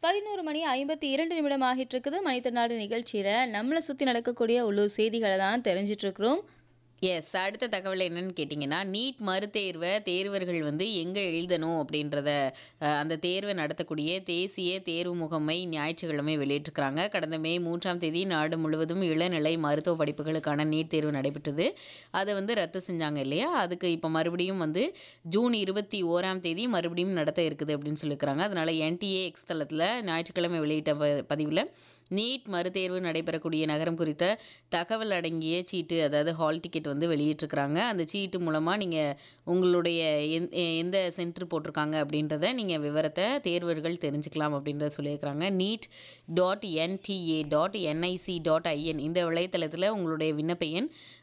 பதினோரு மணி ஐம்பத்தி இரண்டு நிமிடம் ஆகிட்டு இருக்குது மணித்தநாடு நிகழ்ச்சியில் நம்மளை சுற்றி நடக்கக்கூடிய உள்ளூர் செய்திகளை தான் தெரிஞ்சிட்டு இருக்கிறோம் எஸ் அடுத்த தகவல் என்னன்னு கேட்டிங்கன்னா நீட் மறுதேர்வை தேர்வர்கள் வந்து எங்கே எழுதணும் அப்படின்றத அஹ், அந்த தேர்வை நடத்தக்கூடிய தேசிய தேர்வு முகமை ஞாயிற்றுக்கிழமை வெளியிட்டிருக்கிறாங்க கடந்த மே மூன்றாம் தேதி நாடு முழுவதும் இளநிலை மருத்துவ படிப்புகளுக்கான நீட் தேர்வு நடைபெற்றது அதை வந்து ரத்து செஞ்சாங்க இல்லையா அதுக்கு இப்போ மறுபடியும் வந்து ஜூன் இருபத்தி ஓராம் தேதி மறுபடியும் நடத்த இருக்குது அப்படின்னு சொல்லியிருக்கிறாங்க அதனால் என்டிஏ எக்ஸ் தளத்தில் ஞாயிற்றுக்கிழமை வெளியிட்ட ப- பதிவில் நீட் மறுதேர்வு நடைபெறக்கூடிய நகரம் குறித்த தகவல் அடங்கிய சீட்டு அதாவது ஹால் டிக்கெட் வந்து வெளியிட்டிருக்கிறாங்க அந்த சீட்டு மூலமாக நீங்கள் உங்களுடைய எந் எந்த சென்டர் போட்டிருக்காங்க அப்படின்றத நீங்கள் விவரத்தை தேர்வர்கள் தெரிஞ்சுக்கலாம் அப்படின்றத சொல்லியிருக்கிறாங்க NEET dot NTA dot NIC dot IN இந்த வலைத்தளத்தில் உங்களுடைய விண்ணப்ப எண்